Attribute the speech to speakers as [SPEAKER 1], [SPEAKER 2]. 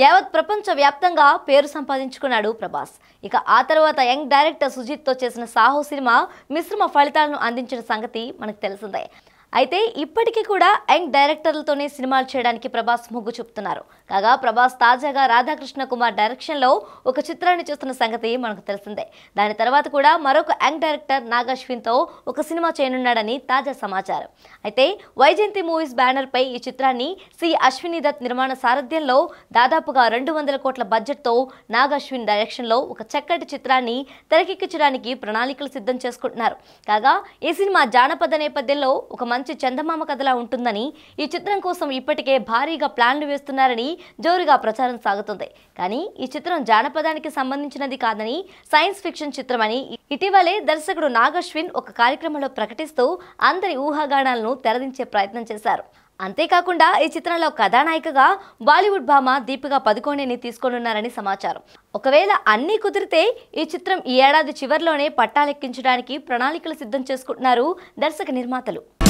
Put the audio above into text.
[SPEAKER 1] యావత్ ప్రపంచ వ్యాప్తంగా పేరు సంపాదించుకున్నాడు ప్రభాస్ ఇక ఆ తర్వాత యంగ్ డైరెక్టర్ సుజిత్తో చేసిన సాహో సినిమా మిశ్రమ ఫలితాలను అందించిన సంగతి మనకు తెలిసిందే అయితే ఇప్పటికీ కూడా యంగ్ డైరెక్టర్లతోనే సినిమాలు చేయడానికి ప్రభాస్ మొగ్గు చూపుతున్నారు కాగా ప్రభాస్ తాజాగా రాధాకృష్ణ కుమార్ డైరెక్షన్లో ఒక చిత్రాన్ని చూస్తున్న సంగతి మనకు తెలిసిందే దాని తర్వాత కూడా మరొక యంగ్ డైరెక్టర్ నాగశ్విన్తో ఒక సినిమా చేయనున్నాడని తాజా సమాచారం అయితే వైజయంతి మూవీస్ బ్యానర్పై ఈ చిత్రాన్ని సి అశ్విని దత్ నిర్మాణ సారథ్యంలో దాదాపుగా రెండు వందల కోట్ల బడ్జెట్తో నాగ్ అశ్విన్ డైరెక్షన్లో ఒక చక్కటి చిత్రాన్ని తెరకెక్కించడానికి ప్రణాళికలు సిద్ధం చేసుకుంటున్నారు కాగా ఈ సినిమా జానపద నేపథ్యంలో ఒక మంచి చందమామ కథలా ఉంటుందని ఈ చిత్రం కోసం ఇప్పటికే భారీగా ప్లాన్లు వేస్తున్నారని జోరుగా ప్రచారం సాగుతుంది కానీ ఈ చిత్రం జానపదానికి సంబంధించినది కాదని సైన్స్ ఫిక్షన్ చిత్రమని ఇటీవలే దర్శకుడు నాగశ్విన్ ఒక కార్యక్రమంలో ప్రకటిస్తూ అందరి ఊహాగానాలను తెరదించే ప్రయత్నం చేశారు అంతేకాకుండా ఈ చిత్రంలో కథానాయికగా బాలీవుడ్ భామ దీపిక పదుకోణేని తీసుకోనున్నారని సమాచారం ఒకవేళ అన్నీ కుదిరితే ఈ చిత్రం ఈ ఏడాది చివరిలోనే పట్టాలెక్కించడానికి ప్రణాళికలు సిద్ధం చేసుకుంటున్నారు దర్శక నిర్మాతలు